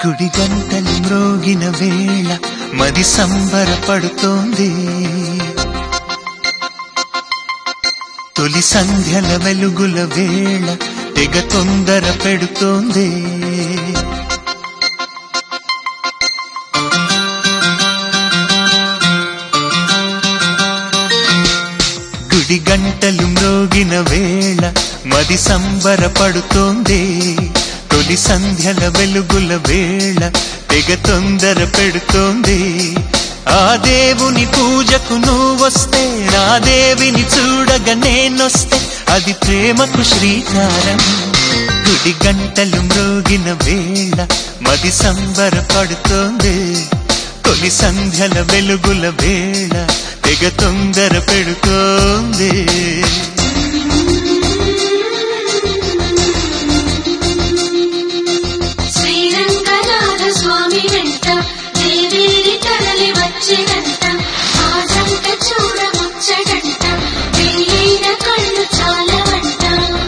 గుడి గంటలు మ్రోగిన వేళ మది సంబరపడుతోంది తొలి సంధ్యల వెలుగుల వేళ తెగ తొందర పెడుతోంది గుడి గంటలు మ్రోగిన వేళ మది సంబరపడుతోంది తొలి సంధ్యల వెలుగుల వేళ తెగ తొందర పెడుతోంది ఆ దేవుని పూజకు నువ్వొస్తే నా దేవిని చూడగా నేనొస్తే అది ప్రేమకు శ్రీకారం గుడి గంటలు మ్రోగిన వేళ మది సంబరపడుతోంది తొలి సంధ్యల వెలుగుల వేళ తెగ తొందర పెడుతోంది శ్రీరంగనాథ స్వామి వెంట దేవేరి తరలి వచ్చినంట ఆ జంట చూడ ముచ్చటంట పెళ్ళైన కళ్ళు చాలవంట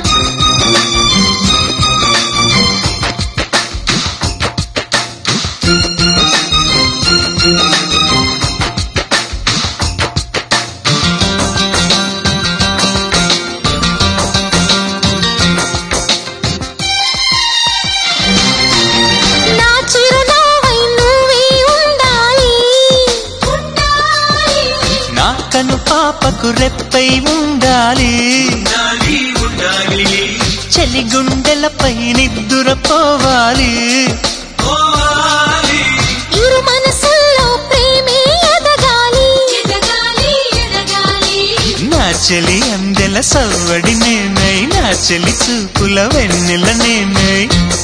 నా చిరునవ్వై నువ్వే ఉండాలి ఉండాలి నా కను పాపకు రెప్పై ఉండాలి చలి గుండెలపై నిద్దురపోవాలి ఇరు మనసుల్లో ప్రేమే ఎదగాలి ఎదగాలి ఎదగాలి నా చెలి అందెల సవ్వడి నేనై నా చెలి చూపుల వెన్నెల నేనై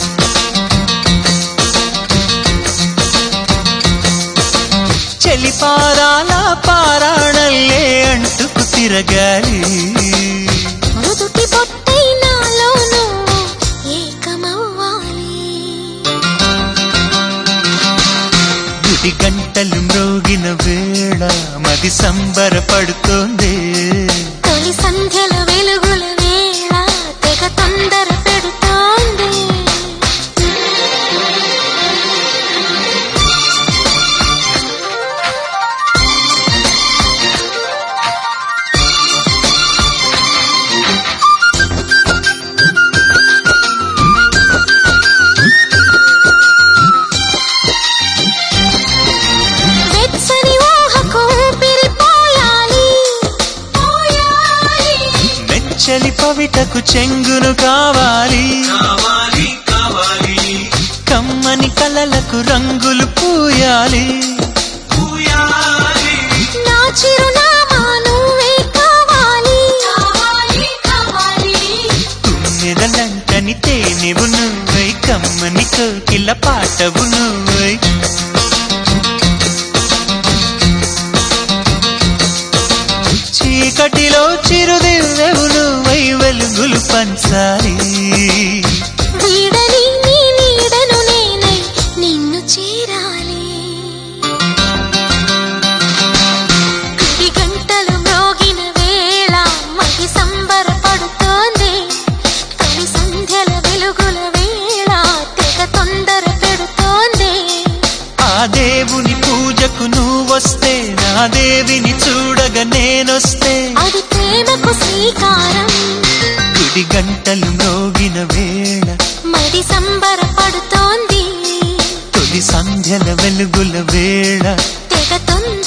చెలి పారాల పారాణల్లే అంటుకు తిరగాలి మృదుటి బొట్టై నాలో నువ్వు ఏకమవ్వాలి గుడి గంటలు మ్రోగిన వేళ మది సంబరపడుతోంది తొలి సంధ్యల వెలుగుల వేళ తెగ తొందర పెడుతోంది వెచ్చని ఊహకు ఊపిరిపోయాలి పోయాలి మెచ్చలి పవిటకు చెంగును కావాలి కమ్మని కలలకు రంగులు పూయాలి నా చిరునామా నువ్వే కావాలి కావాలి కావాలి తుమ్మెదలంకని తేనెవు నువ్వై కమ్మని కోకిల పాటవు నువ్వై చీకటిలో చిరుదివ్వెవు నువ్వై వెలుగులు పంచాలి వీడని నీ నీడను నేనై నిన్ను చేరాలి కుడి గంటలు మ్రోగిన వేళ మది సంబరపడుతోంది తొలి సంధ్యల వెలుగుల వేళ తెగ తొందర పెడుతోంది ఆ దేవుని పూజకు నువ్వొస్తే నా దేవిని చూడగా నేనొస్తే అది ప్రేమకు శ్రీకారం గుడి గంటలు మ్రోగిన వేళ మది సంబరపడుతోంది తొలి సంధ్యల వెలుగుల వేళ తెగ తొందర